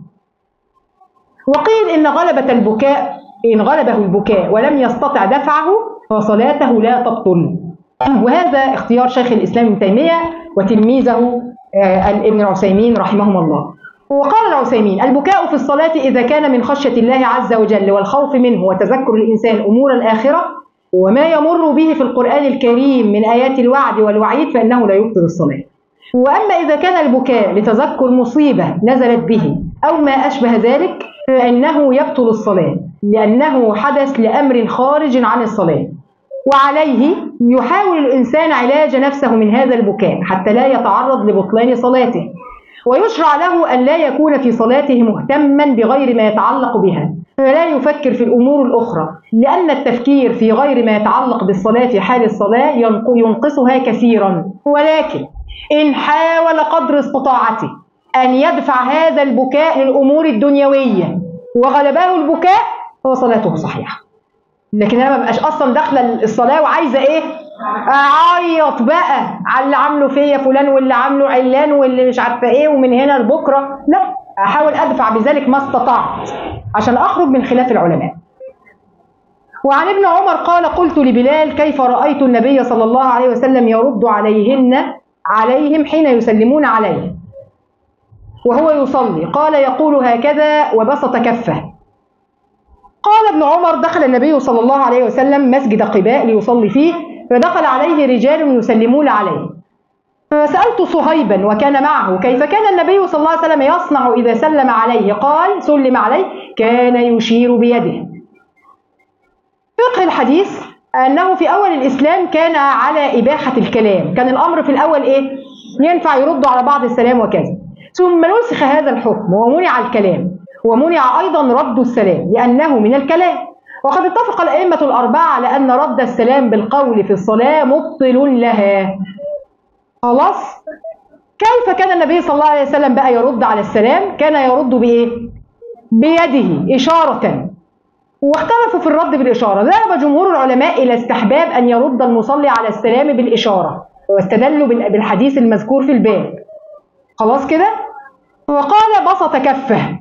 وقيل إن غلبة البكاء إن غلبه البكاء ولم يستطع دفعه فصلاته لا تبطل وهذا اختيار شيخ الإسلام ابن تيمية وتلميذه آه، ابن العثيمين رحمهم الله وقال العثيمين البكاء في الصلاة إذا كان من خشية الله عز وجل والخوف منه وتذكر الإنسان أمور الآخرة وما يمر به في القرآن الكريم من آيات الوعد والوعيد فإنه لا يبطل الصلاة وأما إذا كان البكاء لتذكر مصيبة نزلت به أو ما أشبه ذلك فإنه يبطل الصلاة لأنه حدث لأمر خارج عن الصلاة وعليه يحاول الإنسان علاج نفسه من هذا البكاء حتى لا يتعرض لبطلان صلاته ويشرع له أن لا يكون في صلاته مهتما بغير ما يتعلق بها فلا يفكر في الأمور الأخرى لأن التفكير في غير ما يتعلق بالصلاة في حال الصلاة ينق- ينقصها كثيرا ولكن إن حاول قدر استطاعته أن يدفع هذا البكاء للأمور الدنيوية وغلبه البكاء فهو صلاته صحيحة لكن انا ما بقاش اصلا داخله الصلاه وعايزه ايه اعيط بقى على اللي عامله فيا فلان واللي عامله علان واللي مش عارفه ايه ومن هنا لبكره لا احاول ادفع بذلك ما استطعت عشان اخرج من خلاف العلماء وعن ابن عمر قال قلت لبلال كيف رايت النبي صلى الله عليه وسلم يرد عليهن عليهم حين يسلمون عليه وهو يصلي قال يقول هكذا وبسط كفه قال ابن عمر دخل النبي صلى الله عليه وسلم مسجد قباء ليصلي فيه فدخل عليه رجال يسلمون عليه فسألت صهيبا وكان معه كيف كان النبي صلى الله عليه وسلم يصنع إذا سلم عليه قال سلم عليه كان يشير بيده فقه الحديث أنه في أول الإسلام كان على إباحة الكلام كان الأمر في الأول إيه ينفع يردوا على بعض السلام وكذا ثم نسخ هذا الحكم ومنع الكلام ومنع أيضا رد السلام لأنه من الكلام وقد اتفق الأئمة الأربعة على أن رد السلام بالقول في الصلاة مبطل لها خلاص كيف كان النبي صلى الله عليه وسلم بقى يرد على السلام كان يرد بإيه بيده إشارة واختلفوا في الرد بالإشارة ذهب جمهور العلماء إلى استحباب أن يرد المصلي على السلام بالإشارة واستدلوا بال- بالحديث المذكور في الباب خلاص كده وقال بسط كفه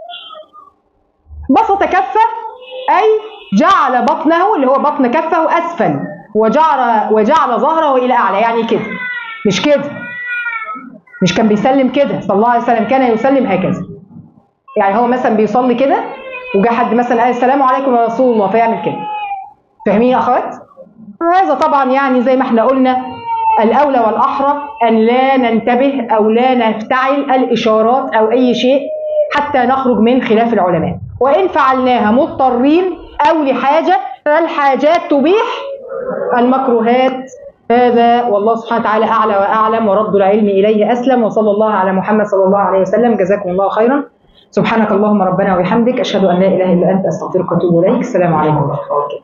بسط كفه أي جعل بطنه اللي هو بطن كفه أسفل وجعل وجعل ظهره إلى أعلى يعني كده مش كده مش كان بيسلم كده صلى الله عليه وسلم كان يسلم هكذا يعني هو مثلا بيصلي كده وجا حد مثلا قال السلام عليكم يا رسول الله فيعمل كده فاهمين يا اخوات هذا طبعا يعني زي ما احنا قلنا الاولى والاحرى ان لا ننتبه او لا نفتعل الاشارات او اي شيء حتى نخرج من خلاف العلماء وان فعلناها مضطرين او لحاجه فالحاجات تبيح المكروهات هذا والله سبحانه وتعالى اعلى واعلم ورد العلم اليه اسلم وصلى الله على محمد صلى الله عليه وسلم جزاكم الله خيرا سبحانك اللهم ربنا وبحمدك اشهد ان لا اله الا انت استغفرك واتوب اليك السلام عليكم ورحمه الله وبركاته